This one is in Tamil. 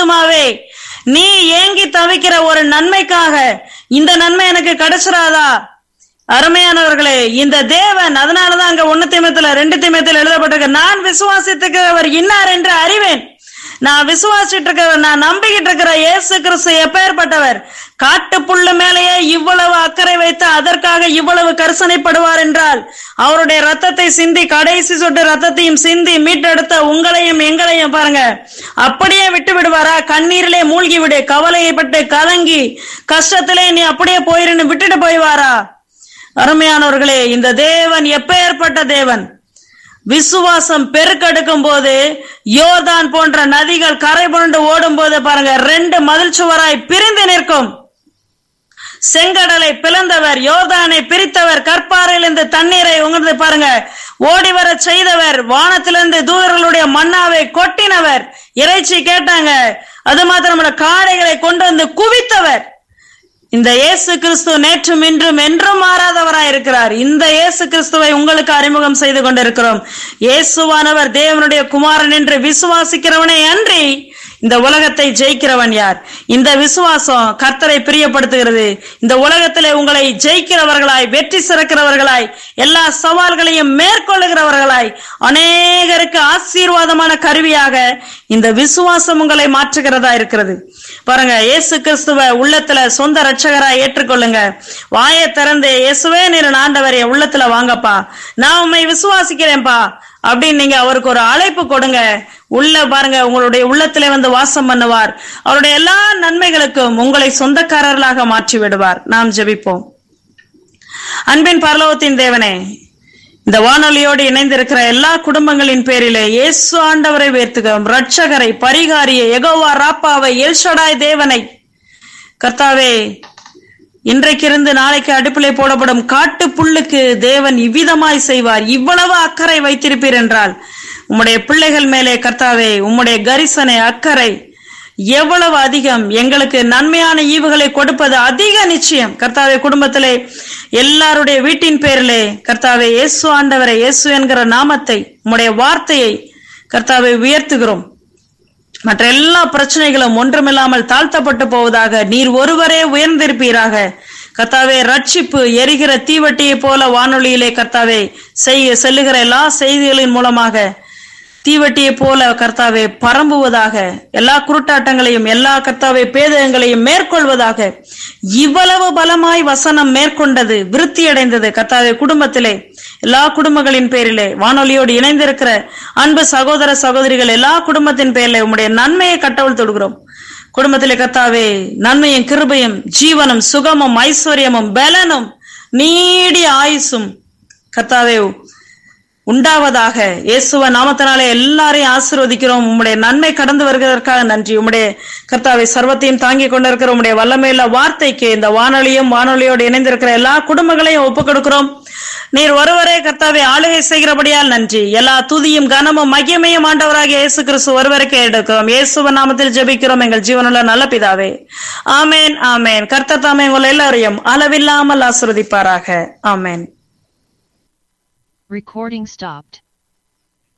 ஆத்துமாவே நீ ஏங்கி தவிக்கிற ஒரு நன்மைக்காக இந்த நன்மை எனக்கு கிடைச்சிராதா அருமையானவர்களே இந்த தேவன் அதனாலதான் அங்க ஒண்ணு திமத்துல ரெண்டு திமத்துல எழுதப்பட்டிருக்கு நான் விசுவாசித்துக்கிறவர் இன்னார் என்று அறிவேன் நான் விசுவாசிட்டு இருக்கிறவர் நான் நம்பிக்கிட்டு இருக்கிற இயேசு கிறிஸ்து எப்பேற்பட்டவர் காட்டு புல்லு மேலேயே இவ்வளவு அக்கறை வைத்து அதற்காக இவ்வளவு கரிசனைப்படுவார் என்றால் அவருடைய ரத்தத்தை சிந்தி கடைசி சொட்டு ரத்தத்தையும் சிந்தி மீட்டெடுத்த உங்களையும் எங்களையும் பாருங்க அப்படியே விட்டு விடுவாரா கண்ணீரிலே மூழ்கி விடு கவலையப்பட்டு கலங்கி கஷ்டத்திலே நீ அப்படியே போயிருன்னு விட்டுட்டு போய்வாரா அருமையானவர்களே இந்த தேவன் எப்பேற்பட்ட தேவன் விசுவாசம் பெருக்கெடுக்கும் போது யோர்தான் போன்ற நதிகள் கரை புரண்டு ஓடும் போது பாருங்க ரெண்டு மதில் சுவராய் பிரிந்து நிற்கும் செங்கடலை பிளந்தவர் யோர்தானை பிரித்தவர் கற்பாறையிலிருந்து தண்ணீரை உங்கள்ந்து பாருங்க ஓடி வர செய்தவர் வானத்திலிருந்து தூதர்களுடைய மன்னாவை கொட்டினவர் இறைச்சி கேட்டாங்க அது மாத்திரமல்ல காடைகளை கொண்டு வந்து குவித்தவர் இந்த இயேசு கிறிஸ்து நேற்றும் இன்றும் என்றும் மாறாதவராய் இருக்கிறார் இந்த இயேசு கிறிஸ்துவை உங்களுக்கு அறிமுகம் செய்து கொண்டிருக்கிறோம் இயேசுவானவர் தேவனுடைய குமாரன் என்று விசுவாசிக்கிறவனே அன்றி இந்த உலகத்தை ஜெயிக்கிறவன் யார் இந்த விசுவாசம் கர்த்தரை பிரியப்படுத்துகிறது இந்த உலகத்திலே உங்களை ஜெயிக்கிறவர்களாய் வெற்றி சிறக்கிறவர்களாய் எல்லா சவால்களையும் மேற்கொள்ளுகிறவர்களாய் அநேகருக்கு ஆசீர்வாதமான கருவியாக இந்த விசுவாசம் உங்களை மாற்றுகிறதா இருக்கிறது பாருங்க இயேசு கிறிஸ்துவ உள்ளத்துல சொந்த ரட்சகராய் ஏற்றுக்கொள்ளுங்க வாயை திறந்து இயேசுவே நீர் ஆண்டவரே உள்ளத்துல வாங்கப்பா நான் உண்மை விசுவாசிக்கிறேன்ப்பா அப்படின்னு நீங்க அவருக்கு ஒரு அழைப்பு கொடுங்க உள்ள பாருங்க உங்களுடைய உள்ளத்திலே வந்து வாசம் பண்ணுவார் அவருடைய எல்லா நன்மைகளுக்கும் உங்களை சொந்தக்காரர்களாக மாற்றி விடுவார் நாம் ஜெபிப்போம் அன்பின் பரலோகத்தின் தேவனே இந்த வானொலியோடு இணைந்திருக்கிற எல்லா குடும்பங்களின் பேரிலே இயேசு ஆண்டவரை வேர்த்துகிறோம் ரட்சகரை பரிகாரியை எகோவா ராப்பாவை எல்ஷடாய் தேவனை கர்த்தாவே இன்றைக்கிருந்து நாளைக்கு அடுப்பிலே போடப்படும் காட்டு புல்லுக்கு தேவன் இவ்விதமாய் செய்வார் இவ்வளவு அக்கறை வைத்திருப்பீர் என்றால் உம்முடைய பிள்ளைகள் மேலே கர்த்தாவே உம்முடைய கரிசனை அக்கறை எவ்வளவு அதிகம் எங்களுக்கு நன்மையான ஈவுகளை கொடுப்பது அதிக நிச்சயம் கர்த்தாவே குடும்பத்திலே எல்லாருடைய வீட்டின் பேரிலே கர்த்தாவே இயேசு ஆண்டவரை இயேசு என்கிற நாமத்தை உம்முடைய வார்த்தையை கர்த்தாவை உயர்த்துகிறோம் மற்ற எல்லா பிரச்சனைகளும் ஒன்றுமில்லாமல் தாழ்த்தப்பட்டு போவதாக நீர் ஒருவரே உயர்ந்திருப்பீராக கர்த்தாவே ரட்சிப்பு எரிகிற தீவட்டியை போல வானொலியிலே கர்த்தாவே செய்ய செல்லுகிற எல்லா செய்திகளின் மூலமாக தீவட்டியை போல கர்த்தாவே பரம்புவதாக எல்லா குருட்டாட்டங்களையும் எல்லா கர்த்தாவே பேதகங்களையும் மேற்கொள்வதாக இவ்வளவு பலமாய் வசனம் மேற்கொண்டது விருத்தி அடைந்தது கர்த்தாவே குடும்பத்திலே எல்லா குடும்பங்களின் பேரிலே வானொலியோடு இணைந்திருக்கிற அன்பு சகோதர சகோதரிகள் எல்லா குடும்பத்தின் பேரிலே உம்முடைய நன்மையை கட்டவள் தொடுகிறோம் குடும்பத்திலே கர்த்தாவே நன்மையும் கிருபையும் ஜீவனும் சுகமும் ஐஸ்வர்யமும் பலனும் நீடிய ஆயுசும் கர்த்தாவே உண்டாவதாக இயேசுவ நாமத்தினாலே எல்லாரையும் ஆசீர்வதிக்கிறோம் உம்முடைய நன்மை கடந்து வருகிறதற்காக நன்றி உம்முடைய கர்த்தாவை சர்வத்தையும் தாங்கி கொண்டிருக்கிற உம்முடைய வல்லமையுள்ள வார்த்தைக்கு இந்த வானொலியும் வானொலியோடு இணைந்திருக்கிற எல்லா குடும்பங்களையும் ஒப்புக் கொடுக்கிறோம் நீர் ஒருவரே கர்த்தாவை ஆளுகை செய்கிறபடியால் நன்றி எல்லா துதியும் கனமும் மகிமையும் ஆண்டவராகிய இயேசு கிறிஸ்து ஒருவருக்கே எடுக்கிறோம் இயேசுவ நாமத்தில் ஜெபிக்கிறோம் எங்கள் ஜீவனுள்ள நல்ல பிதாவே ஆமேன் ஆமேன் கர்த்தர் தாமே உங்கள் எல்லாரையும் அளவில்லாமல் ஆசிர்வதிப்பாராக ஆமேன் Recording stopped.